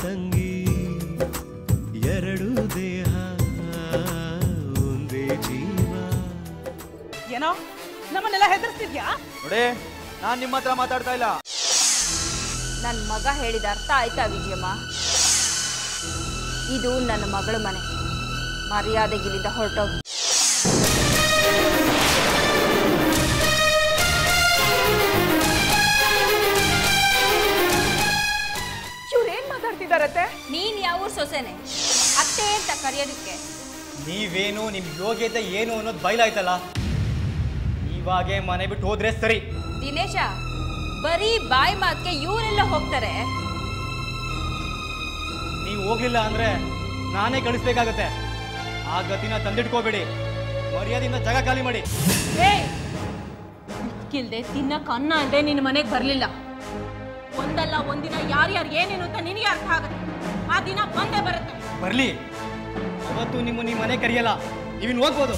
ತಂಗಿ ಎರಡು ದೇಹ ಒಂದೇ ಜೀವ ಏನೋ ನಮ್ಮನ್ನೆಲ್ಲ ಹೆದರ್ಸ್ತಿದ್ಯಾ ನೋಡಿ ನಾನ್ ನಿಮ್ಮ ಹತ್ರ ಮಾತಾಡ್ತಾ ಇಲ್ಲ ನನ್ನ ಮಗ ಹೇಳಿದ ಅರ್ಥ ಆಯ್ತಾ ವಿಜಯಮ್ಮ ಇದು ನನ್ನ ಮಗಳ ಮನೆ ಮರ್ಯಾದೆಗಿಲಿಂದ ಹೊರಟೋಗಿ ಇವ್ರೇನ್ ಮಾತಾಡ್ತಿದಾರತ್ತೆ ನೀನ್ ಯಾವ ಊರ್ ಸೊಸೆನೆ ಅತ್ತೆ ಅಂತ ಕರೆಯೋದಕ್ಕೆ ನೀವೇನು ನಿಮ್ ಯೋಗ್ಯತೆ ಏನು ಅನ್ನೋದು ಬಯಲಾಯ್ತಲ್ಲ ಇವಾಗೆ ಮನೆ ಬಿಟ್ಟು ಹೋದ್ರೆ ಸರಿ ದಿನೇಶ ಬರೀ ಬಾಯಿ ಮಾತ್ಗೆ ಇವರೆಲ್ಲ ಹೋಗ್ತಾರೆ ನೀವು ಹೋಗ್ಲಿಲ್ಲ ಅಂದ್ರೆ ನಾನೇ ಕಳಿಸ್ಬೇಕಾಗತ್ತೆ ಆ ಗತಿನ ತಂದಿಟ್ಕೋಬೇಡಿ ಮರ್ಯಾದೆಯಿಂದ ಜಾಗ ಖಾಲಿ ಮಾಡಿ ಕಿಲ್ದೆ ತಿನ್ನಕ್ ಅನ್ನ ಅಂದ್ರೆ ನಿನ್ನ ಮನೆಗೆ ಬರಲಿಲ್ಲ ಒಂದಲ್ಲ ಒಂದಿನ ಯಾರ್ಯಾರು ಏನೇನು ಅಂತ ನಿನಗೆ ಅರ್ಥ ಆಗುತ್ತೆ ಆ ದಿನ ಬಂದೇ ಬರುತ್ತೆ ಬರ್ಲಿ ಅವತ್ತು ನಿಮ್ಮ ನಿಮ್ಮ ಮನೆ ಕರಿಯಲ್ಲ ನೀವಿನ್ ಹೋಗ್ಬೋದು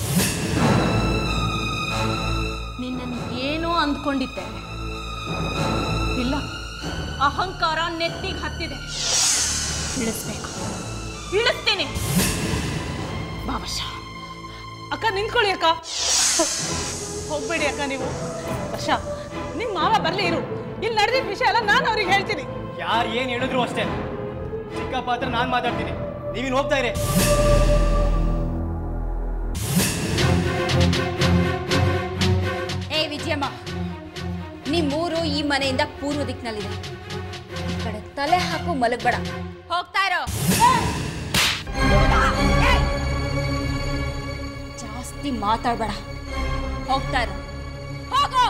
ನಿನ್ನನ್ನು ಏನೋ ಅಂದ್ಕೊಂಡಿದ್ದೆ ಇಲ್ಲ ಅಹಂಕಾರ ನೆತ್ತಿಗೆ ಹತ್ತಿದೆ ಇಳಿಸ್ಬೇಕು ಇಳಿಸ್ತೀನಿ ಬಾವಶ ಅಕ್ಕ ನಿಂತ್ಕೊಳ್ಳಿ ಅಕ್ಕ ಹೋಗ್ಬೇಡಿ ಅಕ್ಕ ನೀವು ವರ್ಷ ನಿಮ್ ಮಾವ ಬರ್ಲಿ ಇರು ಇಲ್ಲಿ ನಡೆದಿದ್ದ ವಿಷಯ ಎಲ್ಲ ನಾನು ಅವ್ರಿಗೆ ಹೇಳ್ತೀನಿ ಯಾರು ಏನ್ ಹೇಳಿದ್ರು ಅಷ್ಟೇ ಚಿಕ್ಕ ಪಾತ್ರ ನಾನ್ ಮಾತಾಡ್ತೀನಿ ನೀವಿನ್ ಹೋಗ್ತಾ ಇರಿ ಏ ವಿಜಯಮ್ಮ ನಿಮ್ಮೂರು ಈ ಮನೆಯಿಂದ ಪೂರ್ವ ದಿಕ್ಕಿನಲ್ಲಿದೆ ಈ ಕಡೆ ತಲೆ ಹಾಕು ಮಲಗ್ಬೇಡ ಹೋಗ್ತಾ ಇರೋ ಜಾಸ್ತಿ ಮಾತಾಡ್ಬೇಡ ಹೋಗ್ತಾ ಇರೋ ಹೋಗೋ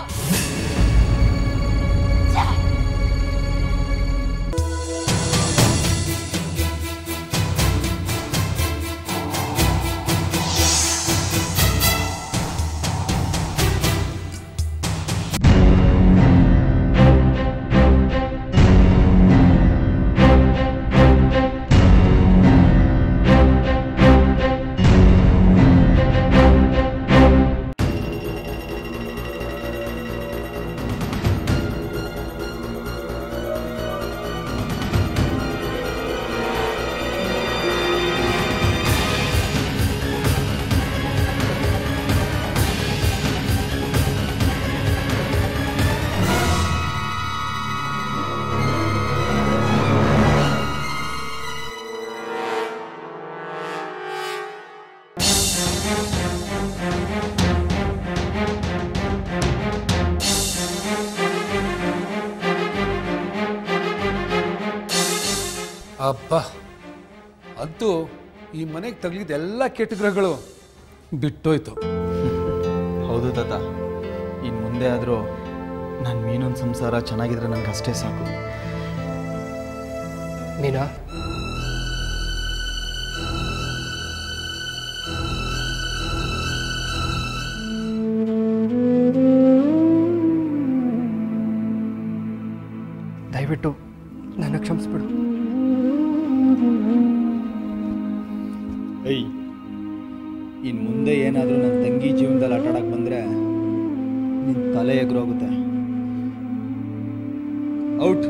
ಅಬ್ಬ ಅಂತೂ ಈ ಮನೆಗೆ ತಗಲಿದ ಎಲ್ಲ ಕೆಟ್ಟ ಗ್ರಹಗಳು ಬಿಟ್ಟೋಯ್ತು ಹೌದು ತಾತ ಇನ್ನು ಮುಂದೆ ಆದರೂ ನನ್ನ ಮೀನೊಂದು ಸಂಸಾರ ಚೆನ್ನಾಗಿದ್ರೆ ನನಗೆ ಅಷ್ಟೇ ಸಾಕು ಮೀನಾ ದಯವಿಟ್ಟು ನನ್ನ ಕ್ಷಮಿಸ್ಬಿಡು ಏಯ್ ಇನ್ನು ಮುಂದೆ ಏನಾದರೂ ನನ್ನ ತಂಗಿ ಜೀವನದಲ್ಲಿ ಆಟ ಆಡಕ್ಕೆ ಬಂದರೆ ನಿನ್ನ ತಲೆ ಎದುರೋಗುತ್ತೆ ಔಟ್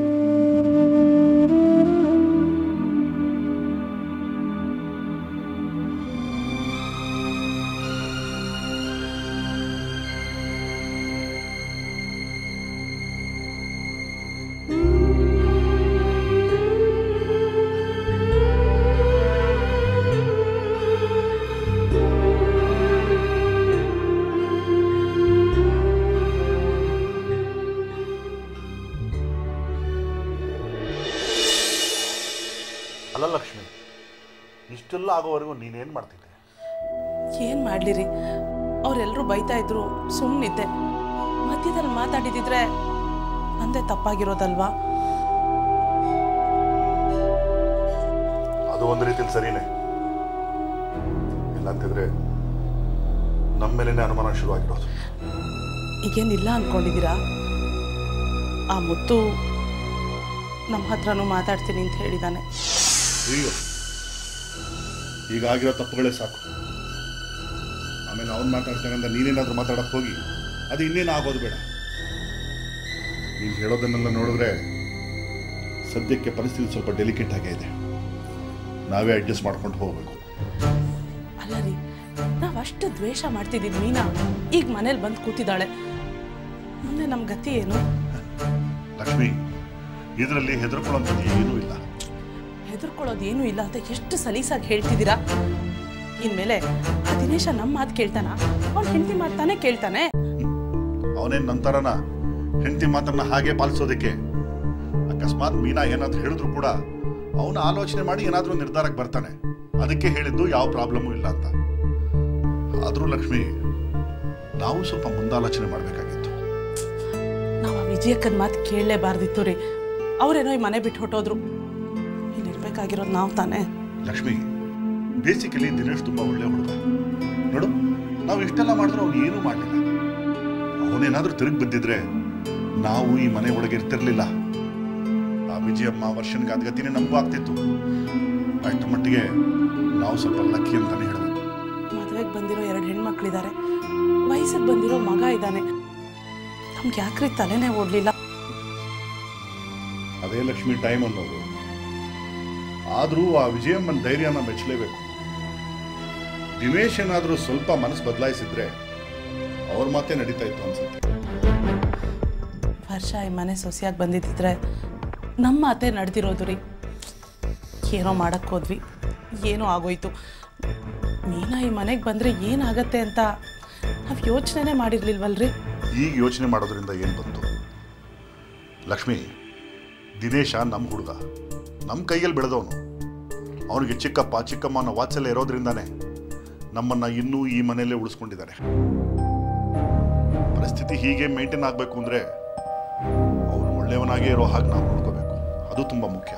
ಅಲ್ಲ ಲಕ್ಷ್ಮಿ ಇಷ್ಟೆಲ್ಲ ಆಗೋವರೆಗೂ ನೀನೇನು ಮಾಡ್ತಿದ್ದೆ ಏನ್ ಮಾಡ್ಲಿರಿ ಅವರೆಲ್ಲರೂ ಬೈತಾ ಇದ್ರು ಸುಮ್ಮನಿದ್ದೆ ಮಧ್ಯದಲ್ಲಿ ಮಾತಾಡಿದಿದ್ರೆ ನಂದೇ ತಪ್ಪಾಗಿರೋದಲ್ವಾ ಅದು ಒಂದು ರೀತಿಲಿ ಸರಿನೇ ಇಲ್ಲಂತಿದ್ರೆ ನಮ್ಮ ಮೇಲೇನೆ ಅನುಮಾನ ಶುರುವಾಗಿರೋದು ಈಗೇನಿಲ್ಲ ಅನ್ಕೊಂಡಿದ್ದೀರಾ ಆ ಮುತ್ತು ನಮ್ಮ ಹತ್ರನೂ ಮಾತಾಡ್ತೀನಿ ಅಂತ ಹೇಳಿದಾನೆ ಅಯ್ಯೋ ಈಗಾಗಿರೋ ತಪ್ಪುಗಳೇ ಸಾಕು ಆಮೇಲೆ ಅವ್ನು ಮಾತಾಡ್ತಾನೆ ಅಂತ ನೀನೇನಾದ್ರೂ ಮಾತಾಡಕ್ಕೆ ಹೋಗಿ ಅದು ಇನ್ನೇನು ಆಗೋದು ಬೇಡ ನೀನು ಹೇಳೋದನ್ನೆಲ್ಲ ನೋಡಿದ್ರೆ ಸದ್ಯಕ್ಕೆ ಪರಿಸ್ಥಿತಿ ಸ್ವಲ್ಪ ಡೆಲಿಕೇಟ್ ಆಗೇ ಇದೆ ನಾವೇ ಅಡ್ಜಸ್ಟ್ ಮಾಡ್ಕೊಂಡು ಹೋಗಬೇಕು ಅಲ್ಲ ರೀ ನಾವು ಅಷ್ಟು ದ್ವೇಷ ಮಾಡ್ತಿದ್ದೀವಿ ಮೀನಾ ಈಗ ಮನೇಲಿ ಬಂದು ಕೂತಿದ್ದಾಳೆ ಮುಂದೆ ನಮ್ಮ ಗತಿ ಏನು ಲಕ್ಷ್ಮಿ ಇದರಲ್ಲಿ ಹೆದರ್ಕೊಳ್ಳೋಂಥದ್ದು ಏನೂ ಇಲ್ಲ ಹೆದರ್ಕೊಳ್ಳೋದು ಏನೂ ಇಲ್ಲ ಅಂತ ಎಷ್ಟು ಸಲೀಸಾಗಿ ಹೇಳ್ತಿದ್ದೀರಾ ಇನ್ಮೇಲೆ ಆ ದಿನೇಶ ನಮ್ಮ ಮಾತು ಕೇಳ್ತಾನ ಅವ್ನು ಹೆಂಡತಿ ಮಾತಾನೆ ಕೇಳ್ತಾನೆ ಅವನೇನ್ ನಂತರನ ಹೆಂಡತಿ ಮಾತನ್ನ ಹಾಗೆ ಪಾಲಿಸೋದಕ್ಕೆ ಅಕಸ್ಮಾತ್ ಮೀನಾ ಏನಾದ್ರು ಹೇಳಿದ್ರು ಕೂಡ ಅವನ ಆಲೋಚನೆ ಮಾಡಿ ಏನಾದ್ರೂ ನಿರ್ಧಾರಕ್ಕೆ ಬರ್ತಾನೆ ಅದಕ್ಕೆ ಹೇಳಿದ್ದು ಯಾವ ಪ್ರಾಬ್ಲಮ್ಮು ಇಲ್ಲ ಅಂತ ಆದ್ರೂ ಲಕ್ಷ್ಮಿ ನಾವು ಸ್ವಲ್ಪ ಮುಂದಾಲೋಚನೆ ಮಾಡಬೇಕಾಗಿತ್ತು ನಾವು ಆ ವಿಜಯಕ್ಕನ ಮಾತು ಕೇಳಲೇಬಾರ್ದಿತ್ತು ರೀ ಅವರೇನೋ ಈ ಮನೆ ಬಿಟ್ಟು ಹೊಟ್ಟೋದ್ರು ಇಲ್ಲಿರ್ಬೇಕಾಗಿರೋದು ನಾವು ತಾನೇ ಲಕ್ಷ್ಮಿ ಬೇಸಿಕಲಿ ದಿನೇಶ್ ತುಂಬಾ ಒಳ್ಳೆ ಹುಡುಗ ನೋಡು ನಾವು ಇಷ್ಟೆಲ್ಲ ಮಾಡಿದ್ರು ಅವ್ನು ಏನೂ ಮಾಡಲಿಲ್ಲ ಅವನೇನಾದ್ರೂ ತಿರುಗಿ ಬಿದ್ದಿದ್ರೆ ನಾವು ಈ ಮನೆ ಒಳಗೆ ಇರ್ತಿರ್ಲಿಲ್ಲ ಆ ವಿಜಯಮ್ಮ ವರ್ಷನ್ಗೆ ಅದ್ಗತಿನೇ ನಮಗೂ ಆಗ್ತಿತ್ತು ಅಷ್ಟ ಮಟ್ಟಿಗೆ ನಾವು ಸ್ವಲ್ಪ ಲಕ್ಕಿ ಅಂತಾನೆ ಹೇಳಬೇಕು ಮದುವೆಗೆ ಬಂದಿರೋ ಎರಡು ಹೆಣ್ಮಕ್ಳಿದ್ದಾರೆ ವಯಸ್ಸಿಗೆ ಬಂದಿರೋ ಮಗ ಇದ್ದಾನೆ ನಮ್ಗೆ ಯಾಕ್ರಿ ತಲೆನೇ ಓಡ್ಲಿಲ್ಲ ಅದೇ ಲಕ್ಷ್ಮಿ ಟೈಮ್ ಅನ್ನೋದು ಆದರೂ ಆ ವಿಜಯಮ್ಮನ ಧೈರ್ಯನ ಮೆಚ್ಚಲೇಬೇಕು ದಿನೇಶ್ ಏನಾದರೂ ಸ್ವಲ್ಪ ಮನಸ್ಸು ಬದಲಾಯಿಸಿದ್ರೆ ಅವ್ರ ಮಾತೇ ನಡೀತಾ ಇತ್ತು ಅನ್ಸುತ್ತೆ ವರ್ಷ ಈ ಮನೆ ಸೊಸೆಯಾಗಿ ಬಂದಿದ್ದಿದ್ರೆ ನಮ್ಮ ಮಾತೆ ನಡೆದಿರೋದು ರೀ ಏನೋ ಮಾಡಕ್ಕೆ ಹೋದ್ವಿ ಏನೋ ಆಗೋಯ್ತು ಮೀನಾ ಈ ಮನೆಗೆ ಬಂದರೆ ಏನಾಗತ್ತೆ ಅಂತ ನಾವು ಯೋಚನೆನೇ ಮಾಡಿರ್ಲಿಲ್ವಲ್ರಿ ಈಗ ಯೋಚನೆ ಮಾಡೋದ್ರಿಂದ ಏನು ಬಂತು ಲಕ್ಷ್ಮಿ ದಿನೇಶ ನಮ್ಮ ಹುಡುಗ ನಮ್ಮ ಕೈಯಲ್ಲಿ ಬೆಳೆದವನು ಅವನಿಗೆ ಚಿಕ್ಕಪ್ಪ ಚಿಕ್ಕಮ್ಮ ಅನ್ನೋ ವಾತ್ಸಲ್ಯ ಇರೋದ್ರಿಂದಾನೆ ನಮ್ಮನ್ನ ಇನ್ನೂ ಈ ಮನೆಯಲ್ಲೇ ಉಳಿಸ್ಕೊಂಡಿದ್ದಾರೆ ಪರಿಸ್ಥಿತಿ ಹೀಗೆ ಮೇಂಟೈನ್ ಆಗಬೇಕು ಅಂದರೆ ಅವನು ಒಳ್ಳೆಯವನಾಗೇ ಇರೋ ಹಾಗೆ ನಾವು ನೋಡ್ಕೋಬೇಕು ಅದು ತುಂಬ ಮುಖ್ಯ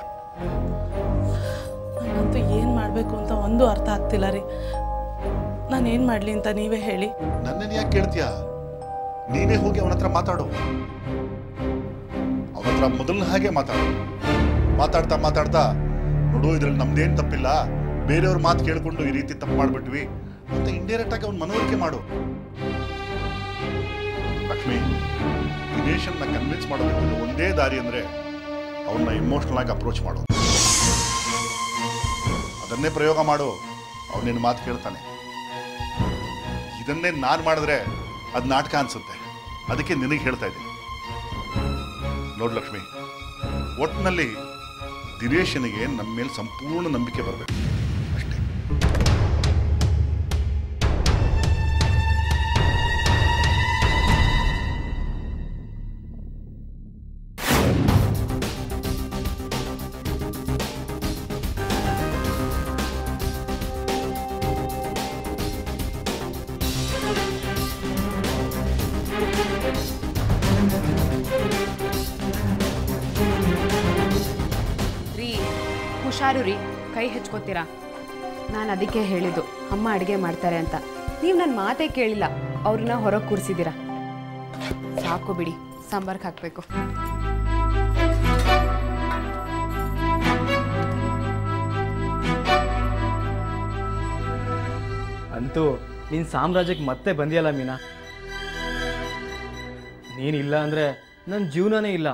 ನನಗಂತೂ ಏನು ಮಾಡಬೇಕು ಅಂತ ಒಂದು ಅರ್ಥ ಆಗ್ತಿಲ್ಲ ರೀ ನಾನು ಏನು ಮಾಡಲಿ ಅಂತ ನೀವೇ ಹೇಳಿ ನನ್ನನ್ನು ಯಾಕೆ ಕೇಳ್ತೀಯ ನೀನೇ ಹೋಗಿ ಅವನ ಹತ್ರ ಮಾತಾಡು ಅವನ ಹತ್ರ ಮೊದಲನ ಹಾಗೆ ಮಾತಾಡು ಮಾತಾಡ್ತಾ ಮಾತಾಡ್ತಾ ನೋಡು ಇದ್ರಲ್ಲಿ ನಮ್ದೇನ್ ತಪ್ಪಿಲ್ಲ ಬೇರೆಯವ್ರ ಮಾತು ಕೇಳ್ಕೊಂಡು ಈ ರೀತಿ ತಪ್ಪು ಮಾಡ್ಬಿಟ್ವಿ ಅಂತ ಇಂಡೈರೆಕ್ಟ್ ಆಗಿ ಅವ್ನ ಮನವರಿಕೆ ಮಾಡು ಲಕ್ಷ್ಮಿ ದಿನೇಶನ್ನ ಕನ್ವಿನ್ಸ್ ಮಾಡೋದಕ್ಕೆ ಒಂದೇ ದಾರಿ ಅಂದ್ರೆ ಅವನ್ನ ಇಮೋಷನಲ್ ಆಗಿ ಅಪ್ರೋಚ್ ಮಾಡು ಅದನ್ನೇ ಪ್ರಯೋಗ ಮಾಡು ಅವನೇನು ಮಾತು ಕೇಳ್ತಾನೆ ಇದನ್ನೇ ನಾನು ಮಾಡಿದ್ರೆ ಅದು ನಾಟಕ ಅನ್ಸುತ್ತೆ ಅದಕ್ಕೆ ನಿನಗೆ ಹೇಳ್ತಾ ಇದ್ದೀನಿ ನೋಡು ಲಕ್ಷ್ಮಿ ಒಟ್ಟಿನಲ್ಲಿ ದಿನೇಶನಿಗೆ ನಮ್ಮ ಮೇಲೆ ಸಂಪೂರ್ಣ ನಂಬಿಕೆ ಬರಬೇಕು ಅಷ್ಟೇ ರೀ ಹುಷಾರು ರೀ ಕೈ ಹೆಚ್ಕೋತೀರಾ ನಾನು ಅದಕ್ಕೆ ಹೇಳಿದ್ದು ಅಮ್ಮ ಅಡುಗೆ ಮಾಡ್ತಾರೆ ಅಂತ ನೀವು ನನ್ನ ಮಾತೇ ಕೇಳಿಲ್ಲ ಅವ್ರನ್ನ ಹೊರಗೆ ಕೂರಿಸಿದ್ದೀರಾ ಸಾಕು ಬಿಡಿ ಸಾಂಬಾರ್ಗೆ ಹಾಕಬೇಕು ಅಂತೂ ನಿನ್ನ ಸಾಮ್ರಾಜ್ಯಕ್ಕೆ ಮತ್ತೆ ಬಂದಿಯಲ್ಲ ಮೀನಾ ನೀನಿಲ್ಲ ಅಂದರೆ ನನ್ನ ಜೀವನನೇ ಇಲ್ಲ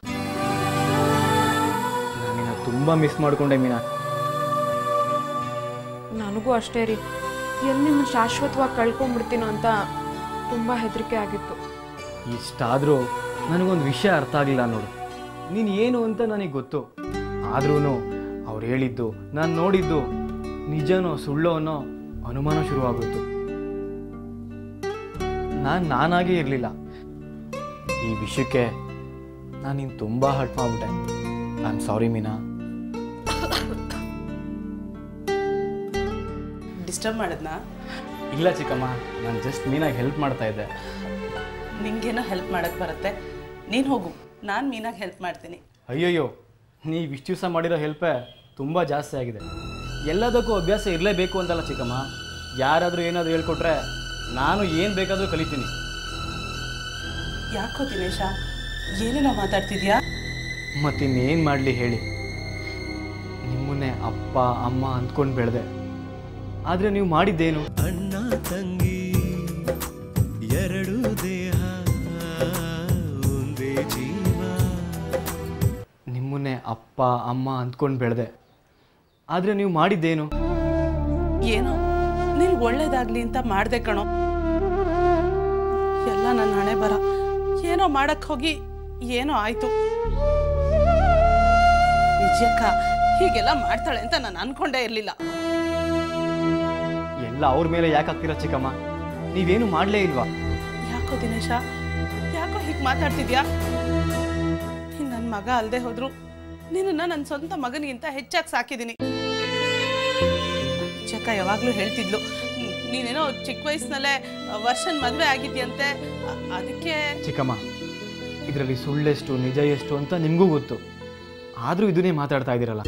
ನಾನಿನ್ನ ತುಂಬ ಮಿಸ್ ಮಾಡ್ಕೊಂಡೆ ಮೀನಾ ನನಗೂ ಅಷ್ಟೇ ರೀ ಎಲ್ಲಿ ನಿಮ್ಮ ಶಾಶ್ವತವಾಗಿ ಕಳ್ಕೊಂಡ್ಬಿಡ್ತೀನೋ ಅಂತ ತುಂಬ ಹೆದರಿಕೆ ಆಗಿತ್ತು ಇಷ್ಟಾದರೂ ನನಗೊಂದು ವಿಷಯ ಅರ್ಥ ಆಗಲಿಲ್ಲ ನೋಡು ನೀನು ಏನು ಅಂತ ನನಗೆ ಗೊತ್ತು ಆದ್ರೂ ಅವ್ರು ಹೇಳಿದ್ದು ನಾನು ನೋಡಿದ್ದು ನಿಜನೋ ಸುಳ್ಳೋ ಅನ್ನೋ ಅನುಮಾನ ಶುರುವಾಗೋಯ್ತು ನಾನು ನಾನಾಗೇ ಇರಲಿಲ್ಲ ಈ ವಿಷಯಕ್ಕೆ ನಾನು ನೀನು ತುಂಬ ಹರ್ಟ್ ಮಾಡಿಬಿಟ್ಟೆ I am sorry Meena disturb ಮಾಡಿದ್ನಾ ಇಲ್ಲ ಚಿಕ್ಕಮ್ಮ ನಾನು ಜಸ್ಟ್ ಮೀನಾಗಿ ಹೆಲ್ಪ್ ಮಾಡ್ತಾ ಇದ್ದೆ ನಿಂಗೇನೋ ಹೆಲ್ಪ್ ಮಾಡಕ್ಕೆ ಬರುತ್ತೆ ನೀನು ಹೋಗು ನಾನು ಮೀನಾಗಿ ಹೆಲ್ಪ್ ಮಾಡ್ತೀನಿ ಅಯ್ಯಯ್ಯೋ ನೀವು ಇಷ್ಟು ದಿವಸ ಮಾಡಿರೋ ಹೆಲ್ಪೇ ತುಂಬ ಜಾಸ್ತಿ ಆಗಿದೆ ಎಲ್ಲದಕ್ಕೂ ಅಭ್ಯಾಸ ಇರಲೇಬೇಕು ಅಂತಲ್ಲ ಚಿಕ್ಕಮ್ಮ ಯಾರಾದರೂ ಏನಾದರೂ ಹೇಳ್ಕೊಟ್ರೆ ನಾನು ಏನು ಬೇಕಾದರೂ ಕಲಿತೀನಿ ಯಾಕೋ ದಿನೇಶ ಏನೇನೋ ಮಾತಾಡ್ತಿದ್ಯಾ ಮತ್ತಿನ್ನೇನು ಮಾಡಲಿ ಹೇಳಿ ನಿಮ್ಮನ್ನೇ ಅಪ್ಪ ಅಮ್ಮ ಅಂದ್ಕೊಂಡು ಬೆಳೆದೆ ಆದರೆ ನೀವು ಮಾಡಿದ್ದೇನು ಅಣ್ಣ ತಂಗಿ ಎರಡು ದೇಹ ಒಂದೇ ಜೀವ ನಿಮ್ಮನ್ನೇ ಅಪ್ಪ ಅಮ್ಮ ಅಂದ್ಕೊಂಡು ಬೆಳೆದೆ ಆದರೆ ನೀವು ಮಾಡಿದ್ದೇನು ಏನೋ ನಿನ್ಗೆ ಒಳ್ಳೇದಾಗ್ಲಿ ಅಂತ ಮಾಡ್ದೆ ಕಣೋ ಎಲ್ಲ ನನ್ನ ಹಣೆ ಬರ ಏನೋ ಮಾಡಕ್ ಹೋಗಿ ಏನೋ ಆಯ್ತು ವಿಜಯಕ್ಕ ಹೀಗೆಲ್ಲ ಮಾಡ್ತಾಳೆ ಅಂತ ನಾನು ಅನ್ಕೊಂಡೇ ಇರ್ಲಿಲ್ಲ ಎಲ್ಲ ಅವ್ರ ಮೇಲೆ ಯಾಕೆ ಆಗ್ತೀರಾ ಚಿಕ್ಕಮ್ಮ ನೀವೇನು ಮಾಡಲೇ ಇಲ್ವಾ ಯಾಕೋ ದಿನೇಶ ಯಾಕೋ ಹೀಗೆ ಮಾತಾಡ್ತಿದ್ಯಾ ನೀನ್ ನನ್ನ ಮಗ ಅಲ್ಲದೆ ಹೋದ್ರು ನಿನ್ನನ್ನ ನನ್ನ ಸ್ವಂತ ಮಗನಿಗಿಂತ ಹೆಚ್ಚಾಗಿ ಸಾಕಿದ್ದೀನಿ ಚಕ್ಕ ಯಾವಾಗಲೂ ಹೇಳ್ತಿದ್ಲು "ನೀ- ನೀನೇನೋ ಚಿಕ್ಕ ವಯಸ್ಸಿನಲ್ಲೇ ವರ್ಷನ್ ಮದುವೆ ಆಗಿದ್ಯಂತೆ ಅ- ಅದಕ್ಕೆ ಚಿಕ್ಕಮ್ಮ ಇದರಲ್ಲಿ ಸುಳ್ಳೆಷ್ಟು ನಿಜ ಎಷ್ಟು ಅಂತ ನಿಮಗೂ ಗೊತ್ತು ಆದರೂ ಇದನ್ನೇ ಮಾತಾಡ್ತಾ ಇದ್ದೀರಲ್ಲ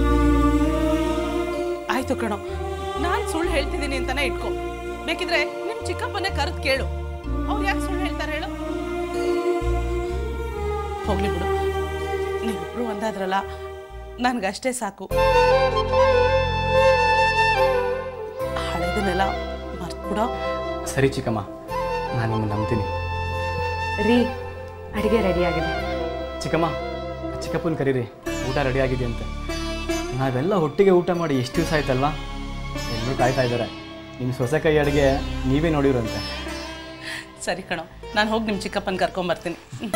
ಆಯ್ತು ಕಣೋ ನಾನು ಸುಳ್ಳು ಹೇಳ್ತಿದ್ದೀನಿ ಅಂತಾನೆ ಇಟ್ಕೊ ಬೇಕಿದ್ರೆ ನಿಮ್ ಚಿಕ್ಕಪ್ಪನೇ ಕರೆದು ಕೇಳು ಅವ್ರು ಯಾಕೆ ಸುಳ್ಳು ಹೇಳ್ತಾರೆ ಹೇಳು ಹೋಗ್ಲಿ ಬಿಡು ನೀವಿಬ್ರು ಒಂದಾದ್ರಲ್ಲ ನನ್ಗಷ್ಟೇ ಸಾಕು ಹಳೆದನ್ನೆಲ್ಲ ಮರ್ತ್ಬಿಡೋ ಸರಿ ಚಿಕ್ಕಮ್ಮ ನಾನು ನಿಮ್ಮನ್ನು ನಂಬ್ತೀನಿ ರೀ ಅಡುಗೆ ರೆಡಿ ಆಗಿದೆ ಚಿಕ್ಕಮ್ಮ ಚಿಕ್ಕಪ್ಪನ ಕರೀರಿ ಊಟ ರೆಡಿ ಆಗಿದೆ ಅಂತೆ ನಾವೆಲ್ಲ ಒಟ್ಟಿಗೆ ಊಟ ಮಾಡಿ ಎಷ್ಟು ದಿವಸ ಆಯ್ತಲ್ವಾ ಎಲ್ಲರೂ ಕಾಯ್ತಾ ಇದ್ದಾರೆ ನಿಮ್ಮ ಸೊಸೆ ಕೈ ಅಡುಗೆ ನೀವೇ ನೋಡಿರಂತೆ ಸರಿ ಕಣೋ ನಾನು ಹೋಗಿ ನಿಮ್ಮ ಚಿಕ್ಕಪ್ಪನ ಕರ್ಕೊಂಬರ್ತೀನಿ ಹ್ಮ್.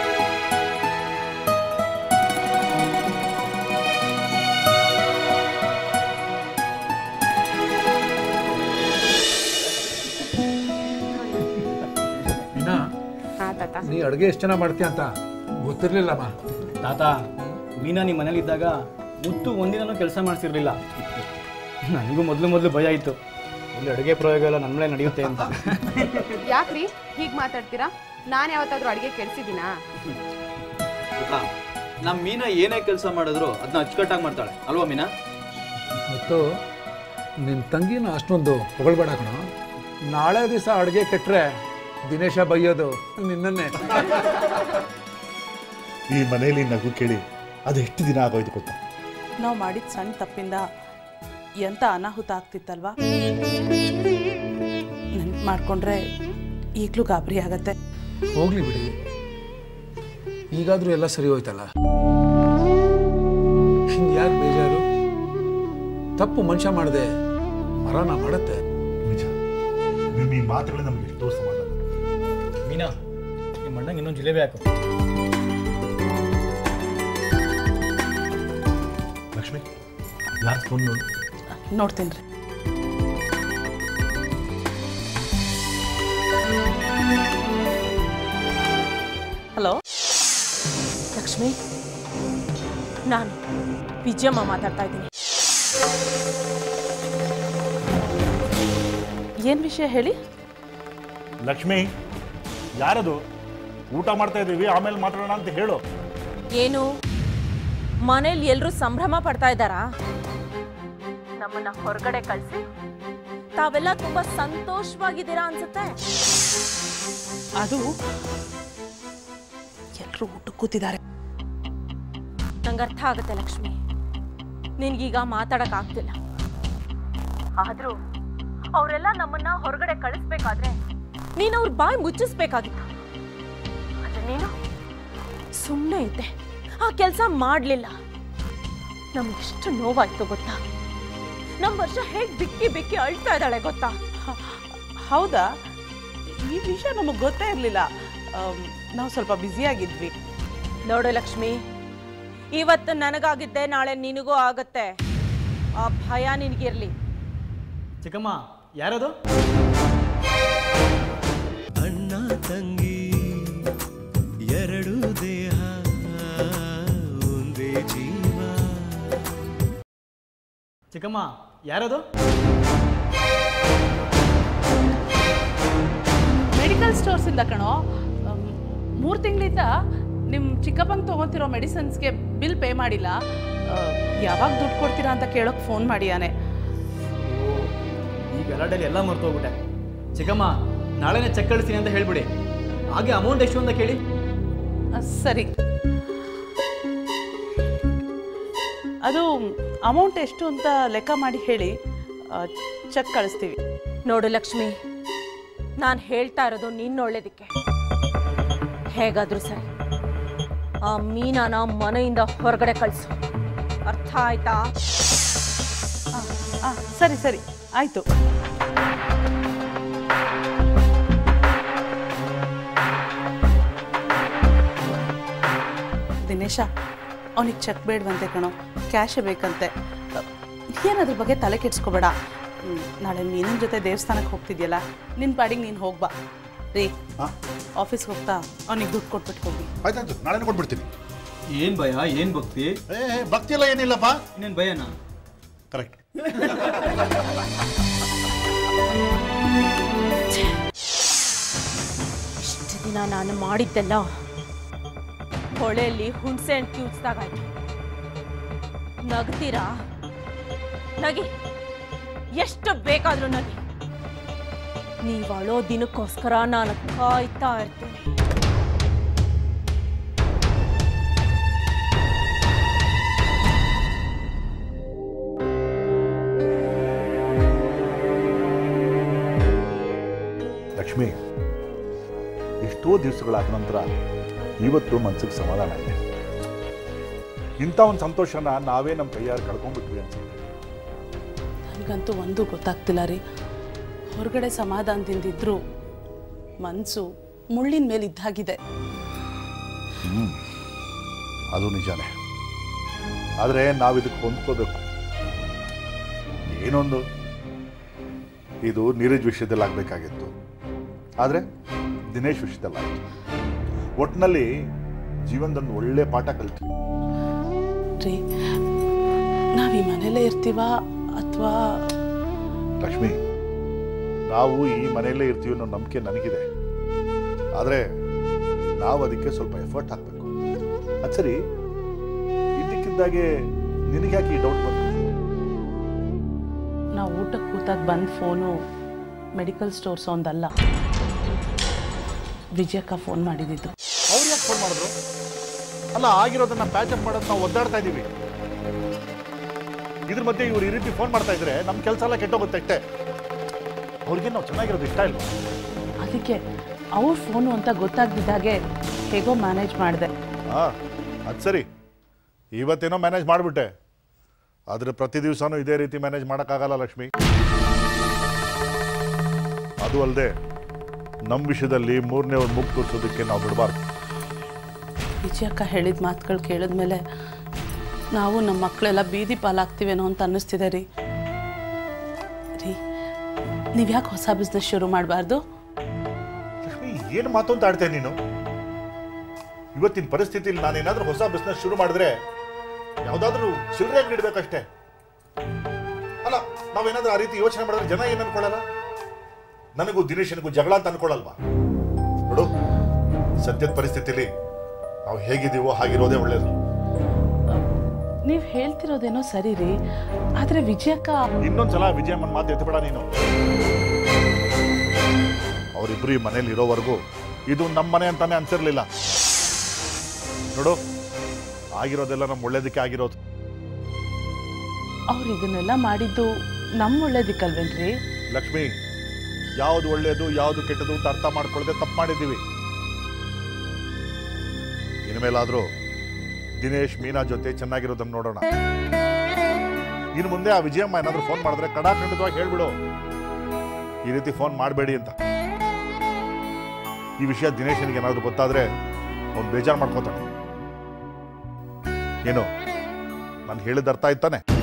ಇನ್ನ ಹಾಂ ತಾತ ನೀ ಅಡುಗೆ ಎಷ್ಟು ಚೆನ್ನಾಗಿ ಮಾಡ್ತೀಯ ಅಂತ ಗೊತ್ತಿರ್ಲಿಲ್ಲಮ್ಮ ತಾತ ಮೀನಾ ನಿಮ್ಮ ಮನೇಲಿದ್ದಾಗ ಮುತ್ತು ಒಂದಿನೂ ಕೆಲಸ ಮಾಡಿಸಿರ್ಲಿಲ್ಲ ನನಗೂ ಮೊದಲು ಮೊದಲು ಭಯ ಇತ್ತು ಇಲ್ಲಿ ಅಡುಗೆ ಪ್ರಯೋಗ ಎಲ್ಲ ನನ್ನ ಮೇಲೆ ನಡೆಯುತ್ತೆ ಅಂತ ಯಾಕ್ರಿ ಹೀಗೆ ಮಾತಾಡ್ತೀರಾ ನಾನು ಯಾವತ್ತಾದ್ರೂ ಅಡುಗೆ ಕೆಡ್ಸಿದ್ದೀನಾ ನಮ್ಮ ಮೀನಾ ಏನೇ ಕೆಲಸ ಮಾಡಿದ್ರು ಅದನ್ನ ಅಚ್ಚುಕಟ್ಟಾಗಿ ಮಾಡ್ತಾಳೆ ಅಲ್ವಾ ಮೀನಾ ಮತ್ತು ನಿನ್ನ ತಂಗಿನ ಅಷ್ಟೊಂದು ಹೊಗಳ್ಬೇಡ ಕಣ ನಾಳೆ ದಿವಸ ಅಡುಗೆ ಕೆಟ್ಟರೆ ದಿನೇಶ ಬೈಯೋದು ನಿನ್ನನ್ನೇ ಈ ಮನೆಯಲ್ಲಿ ನಗು ಕೇಳಿ ಅದು ಎಷ್ಟು ದಿನ ಆಗೋಯ್ತು ಗೊತ್ತಾ ನಾವು ಮಾಡಿದ ಸಣ್ಣ ತಪ್ಪಿಂದ ಎಂತ ಅನಾಹುತ ಆಗ್ತಿತ್ತಲ್ವಾ ನೆನ್ಪು ಮಾಡ್ಕೊಂಡ್ರೆ ಈಗಲೂ ಗಾಬರಿ ಆಗತ್ತೆ ಹೋಗ್ಲಿ ಬಿಡಿ ಈಗಾದರೂ ಎಲ್ಲ ಸರಿ ಹೋಯ್ತಲ್ಲ ಯಾಕೆ ಬೇಜಾರು ತಪ್ಪು ಮನುಷ್ಯ ಮಾಡದೆ ಮರನ ಮಾಡುತ್ತೆ ನಿಜ ನಿಮ್ಮ ಈ ಮಾತುಗಳು ನಮ್ಗೆ ಎಷ್ಟೋ ಸಮಾಧಾನ ಮೀನಾ ನಿಮ್ಮ ಅಣ್ಣಂಗೆ ಇನ್ನೊಂದು ಜಿಲೇಬಿ ಹಾಕು ಲಕ್ಷ್ಮಿ ಯಾರು ಫೋನ್ ನೋಡು ನೋಡ್ತೀನಿ ರೀ ಹಲೋ ಲಕ್ಷ್ಮಿ ನಾನು ವಿಜಯಮ್ಮ ಮಾತಾಡ್ತಾ ಇದ್ದೀನಿ ಏನು ವಿಷಯ ಹೇಳಿ ಲಕ್ಷ್ಮಿ ಯಾರದು ಊಟ ಮಾಡ್ತಾ ಇದ್ದೀವಿ ಆಮೇಲೆ ಮಾತಾಡೋಣ ಅಂತ ಹೇಳು ಏನು ಮನೇಲಿ ಎಲ್ಲರೂ ಸಂಭ್ರಮ ಪಡ್ತಾ ಇದ್ದಾರಾ ನಮ್ಮನ್ನ ಹೊರಗಡೆ ಕಳಿಸಿ ತಾವೆಲ್ಲ ತುಂಬಾ ಸಂತೋಷವಾಗಿದ್ದೀರಾ ಅನ್ಸುತ್ತೆ ಅದು ಎಲ್ಲರೂ ಊಟಕ್ಕೆ ಕೂತಿದ್ದಾರೆ ನಂಗೆ ಅರ್ಥ ಆಗುತ್ತೆ ಲಕ್ಷ್ಮಿ ನಿನ್ಗೀಗ ಮಾತಾಡಕ್ ಆಗ್ತಿಲ್ಲ ಆದ್ರೂ ಅವರೆಲ್ಲ ನಮ್ಮನ್ನ ಹೊರಗಡೆ ಕಳಿಸ್ಬೇಕಾದ್ರೆ ನೀನು ಅವ್ರ ಬಾಯಿ ಮುಚ್ಚಿಸ್ಬೇಕಾಗಿತ್ತು ಆದ್ರೆ ನೀನು ಸುಮ್ಮನೆ ಇದ್ದೆ ಆ ಕೆಲಸ ಮಾಡಲಿಲ್ಲ ನಮ್ಗೆಷ್ಟು ನೋವಾಯ್ತು ಗೊತ್ತಾ ನಮ್ಮ ವರ್ಷ ಹೇಗೆ ಬಿಕ್ಕಿ ಬಿಕ್ಕಿ ಅಳ್ತಾ ಇದ್ದಾಳೆ ಗೊತ್ತಾ ಹೌದಾ ಈ ವಿಷಯ ನಮಗೆ ಗೊತ್ತೇ ಇರಲಿಲ್ಲ ನಾವು ಸ್ವಲ್ಪ ಬ್ಯುಸಿಯಾಗಿದ್ವಿ ನೋಡು ಲಕ್ಷ್ಮಿ ಇವತ್ತು ನನಗಾಗಿದ್ದೆ ನಾಳೆ ನಿನಗೂ ಆಗತ್ತೆ ಆ ಭಯ ನಿನಗಿರ್ಲಿ ಚಿಕ್ಕಮ್ಮ ಯಾರದು ಅಣ್ಣ ತಂಗಿ ಎರಡು ದೇಹ ಒಂದೇ ಜೀವ ಚಿಕ್ಕಮ್ಮ ಯಾರದು ಮೆಡಿಕಲ್ ಸ್ಟೋರ್ಸಿಂದ ಕಣೋ ಮೂರು ತಿಂಗಳಿಂದ ನಿಮ್ಮ ಚಿಕ್ಕಪ್ಪಂಗೆ ತೊಗೊತಿರೋ ಮೆಡಿಸಿನ್ಸ್ಗೆ ಬಿಲ್ ಪೇ ಮಾಡಿಲ್ಲ ಆ, ಯಾವಾಗ ದುಡ್ಡು ಕೊಡ್ತೀರಾ ಅಂತ ಕೇಳೋಕೆ ಫೋನ್ ಮಾಡಿಯಾನೆ ಈ ಗಲಾಟೆಯಲ್ಲಿ ಎಲ್ಲ ಮರ್ತೋಗ್ಬಿಟ್ಟೆ ಚಿಕ್ಕಮ್ಮ ನಾಳೆನೇ ಚೆಕ್ ಕಳಿಸ್ತೀನಿ ಅಂತ ಹೇಳ್ಬಿಡಿ ಹಾಗೆ ಅಮೌಂಟ್ ಎಷ್ಟು ಅಂತ ಕೇಳಿ ಆ, ಸರಿ ಅದು ಅಮೌಂಟ್ ಎಷ್ಟು ಅಂತ ಲೆಕ್ಕ ಮಾಡಿ ಹೇಳಿ ಚೆಕ್ ಕಳಿಸ್ತೀವಿ ನೋಡು ಲಕ್ಷ್ಮಿ ನಾನು ಹೇಳ್ತಾ ಇರೋದು ನಿನ್ನ ಒಳ್ಳೇದಕ್ಕೆ ಹೇಗಾದ್ರೂ ಸರಿ ಆ ಮೀನಾನ ಮನೆಯಿಂದ ಹೊರಗಡೆ ಕಳಿಸು ಅರ್ಥ ಆಯ್ತಾ ಆ, ಸರಿ ಸರಿ ಆಯಿತು ದಿನೇಶ ಅವನಿಗೆ ಚೆಕ್ ಬೇಡವಂತೆ ಕಣೋ ಕ್ಯಾಶೇ ಬೇಕಂತೆ ಏನಾದ್ರ ಬಗ್ಗೆ ತಲೆ ಕೆಡ್ಸ್ಕೊಬೇಡ ಹ್ಮ್, ನಾಳೆ ಮೀನಿನ ಜೊತೆ ದೇವಸ್ಥಾನಕ್ಕೆ ಹೋಗ್ತಿದ್ಯಲ್ಲ ನಿನ್ನ ಪಾಡಿಗೆ ನೀನು ಹೋಗ್ಬಾ ರೀ ಆಫೀಸ್ಗೆ ಹೋಗ್ತಾ ಅವನಿಗೆ ದುಡ್ಡು ಕೊಟ್ಬಿಟ್ಟು ಹೋಗಿ ಆಯ್ತಾಯ್ತು ನಾಳೆನೇ ಕೊಟ್ಬಿಡ್ತೀನಿ ಏನು ಭಯ ಏನು ಭಕ್ತಿ ಏ ಏ, ಭಕ್ತಿ ಎಲ್ಲ ಏನಿಲ್ಲಪ್ಪ ಇನ್ನೇನು ಭಯನಾ ಕರೆಕ್ಟ್ ಇಷ್ಟು ದಿನ ನಾನು ಮಾಡಿದ್ದೆಲ್ಲ ಹೊಳೆಯಲ್ಲಿ ಹುಣಸೆ ಹಣ್ಣು ಕ್ಯೂಚ್ದಾಗಾಯ್ತು ನಗ್ತೀರಾ ನಗಿ ಎಷ್ಟು ಬೇಕಾದ್ರೂ ನಗಿ ನೀವು ಅಳೋ ದಿನಕ್ಕೋಸ್ಕರ ನಾನು ಕಾಯ್ತಾ ಇರ್ತೀನಿ ಲಕ್ಷ್ಮಿ ಎಷ್ಟೋ ದಿವಸಗಳಾದ ನಂತರ ಇವತ್ತು ಮನ್ಸಿಗೆ ಸಮಾಧಾನ ಇದೆ ಇಂಥ ಒಂದು ಸಂತೋಷನ ನಾವೇ ನಮ್ಮ ಕೈಯಾರು ಕಳ್ಕೊಂಡ್ಬಿಟ್ವಿ ಅನ್ಸುತ್ತೆ ನನಗಂತೂ ಒಂದು ಗೊತ್ತಾಗ್ತಿಲ್ಲ ರೀ ಹೊರಗಡೆ ಸಮಾಧಾನದಿಂದಿದ್ರು ಮನಸ್ಸು ಮುಳ್ಳಿನ ಮೇಲೆ ಇದ್ದಾಗಿದೆ ಹ್ಞೂ ಅದು ನಿಜಾನೇ ಆದರೆ ನಾವು ಇದಕ್ಕೆ ಹೊಂದ್ಕೋಬೇಕು ಏನೊಂದು ಇದು ನೀರಜ್ ವಿಷಯದಲ್ಲಿ ಆಗಬೇಕಾಗಿತ್ತು ಆದರೆ ದಿನೇಶ್ ವಿಷಯದಲ್ಲಿ ಆಯಿತು ಒಟ್ಟಿನಲ್ಲಿ ಜೀವನದೊಂದು ಒಳ್ಳೆ ಪಾಠ ಕಲ್ತ್ವಿ ರೀ ನಾವು ಈ ಮನೇಲೇ ಇರ್ತೀವಾ ಅಥವಾ ಲಕ್ಷ್ಮಿ ನಾವು ಈ ಮನೆಯಲ್ಲೇ ಇರ್ತೀವಿ ಅನ್ನೋ ನಂಬಿಕೆ ನನಗಿದೆ ಆದರೆ ನಾವು ಅದಕ್ಕೆ ಸ್ವಲ್ಪ ಎಫರ್ಟ್ ಹಾಕಬೇಕು ಅದು ಸರಿ ಇದ್ದಕ್ಕಿದ್ದಾಗೆ ನಿನಗೆ ಯಾಕೆ ಈ ಡೌಟ್ ಬಂತು ನಾವು ಊಟಕ್ಕೆ ಕೂತಾಗ ಬಂದ ಫೋನು ಮೆಡಿಕಲ್ ಸ್ಟೋರ್ಸ್ ಒಂದಲ್ಲ ವಿಜಯಕ್ಕ ಫೋನ್ ಮಾಡಿದ್ದು ಅವ್ರು ಯಾಕೆ ಫೋನ್ ಮಾಡಿದ್ರು ಅಲ್ಲ ಆಗಿರೋದನ್ನ ಪ್ಯಾಚಪ್ ಮಾಡೋದು ನಾವು ಒದ್ದಾಡ್ತಾ ಇದ್ದೀವಿ ಇದ್ರ ಮಧ್ಯೆ ಇವ್ರು ಈ ರೀತಿ ಫೋನ್ ಮಾಡ್ತಾ ಇದ್ರೆ ನಮ್ಮ ಕೆಲಸ ಎಲ್ಲ ಕೆಟ್ಟೋಗುತ್ತೆ ಅಷ್ಟೇ ಅವ್ರಿಗೆ ನಾವು ಚೆನ್ನಾಗಿರೋದು ಇಷ್ಟ ಇಲ್ಲ ಅದಕ್ಕೆ ಅವ್ರ ಫೋನು ಅಂತ ಗೊತ್ತಾಗ್ದಿದ್ದಾಗೆ ಹೇಗೋ ಮ್ಯಾನೇಜ್ ಮಾಡಿದೆ ಹಾ ಅದು ಸರಿ ಇವತ್ತೇನೋ ಮ್ಯಾನೇಜ್ ಮಾಡಿಬಿಟ್ಟೆ ಆದರೆ ಪ್ರತಿ ದಿವಸನೂ ಇದೇ ರೀತಿ ಮ್ಯಾನೇಜ್ ಮಾಡೋಕ್ಕಾಗಲ್ಲ ಲಕ್ಷ್ಮಿ ಅದು ಅಲ್ಲದೆ ನಮ್ಮ ವಿಷಯದಲ್ಲಿ ಮೂರನೇ ಅವ್ರು ಮುಗ್ ತೋರಿಸೋದಕ್ಕೆ ನಾವು ಬಿಡಬಾರ್ದು ವಿಜಯಕ್ಕ ಹೇಳಿದ ಮಾತುಗಳು ಕೇಳಿದ್ಮೇಲೆ ನಾವು ನಮ್ಮ ಮಕ್ಕಳೆಲ್ಲ ಬೀದಿ ಪಾಲಾಗ್ತೀವೇನೋ ಅಂತ ಅನ್ನಿಸ್ತಿದೆ ರೀ ರೀ ನೀವು ಯಾಕೆ ಹೊಸ ಬಿಸ್ನೆಸ್ ಶುರು ಮಾಡಬಾರ್ದು ಲಕ್ಷ್ಮಿ ಏನು ಮಾತು ಅಂತ ಆಡ್ತೇನೆ ನೀನು ಇವತ್ತಿನ ಪರಿಸ್ಥಿತಿಲಿ ನಾನೇನಾದ್ರೂ ಹೊಸ ಬಿಸ್ನೆಸ್ ಶುರು ಮಾಡಿದ್ರೆ ಯಾವುದಾದ್ರೂ ಚಿಲ್ಲರೆ ಅಂಗಡಿ ಇಡ್ಬೇಕಷ್ಟೇ ಅಲ್ಲ ನಾವೇನಾದ್ರೂ ಆ ರೀತಿ ಯೋಚನೆ ಮಾಡಿದ್ರೆ ಜನ ಏನು ಅನ್ಕೊಳ್ಳಲ್ಲ ನನಗೂ ದಿನೇಶನಿಗೂ ಜಗಳ ಅಂತ ಅನ್ಕೊಳ್ಳಲ್ವಾ ನೋಡು ಸದ್ಯದ ಪರಿಸ್ಥಿತಿಲಿ ನಾವು ಹೇಗಿದ್ದೀವೋ ಹಾಗಿರೋದೇ ಒಳ್ಳೇದು ನೀವು ಹೇಳ್ತಿರೋದೇನೋ ಸರಿ ರೀ ಆದರೆ ವಿಜಯಕ್ಕ ಇನ್ನೊಂದ್ಸಲ ವಿಜಯಮ್ಮನ ಮಾತು ಎತ್ತಬೇಡ ನೀನು ಅವರಿಬ್ರು ಈ ಮನೇಲಿ ಇರೋವರೆಗೂ ಇದು ನಮ್ಮ ಮನೆ ಅಂತಾನೆ ಅನ್ಸಿರ್ಲಿಲ್ಲ ನೋಡು ಆಗಿರೋದೆಲ್ಲ ನಮ್ಮ ಒಳ್ಳೇದಕ್ಕೆ ಆಗಿರೋದು ಅವ್ರು ಇದನ್ನೆಲ್ಲ ಮಾಡಿದ್ದು ನಮ್ಮ ಒಳ್ಳೇದಿಕ್ಕಲ್ವೇನ್ರಿ ಲಕ್ಷ್ಮಿ ಯಾವುದು ಒಳ್ಳೇದು ಯಾವುದು ಕೆಟ್ಟದು ಅಂತ ಅರ್ಥ ಮಾಡ್ಕೊಳ್ಳದೆ ತಪ್ಪು ಮಾಡಿದ್ದೀವಿ ಇನ್ಮೇಲಾದ್ರೂ ದಿನೇಶ್ ಮೀನಾ ಜೊತೆ ಚೆನ್ನಾಗಿರೋದನ್ನ ನೋಡೋಣ ಇನ್ನು ಮುಂದೆ ಆ ವಿಜಯಮ್ಮ ಏನಾದ್ರೂ ಫೋನ್ ಮಾಡಿದ್ರೆ ಕಡಾಖಂಡಿತವಾಗಿ ಹೇಳ್ಬಿಡು ಈ ರೀತಿ ಫೋನ್ ಮಾಡಬೇಡಿ ಅಂತ ಈ ವಿಷಯ ದಿನೇಶನಿಗೆ ಏನಾದ್ರೂ ಗೊತ್ತಾದ್ರೆ ಅವ್ನು ಬೇಜಾರು ಮಾಡ್ಕೋತಾನೆ ಏನು ನಾನು ಹೇಳಿದ ಅರ್ಥ ಆಯ್ತಾನೆ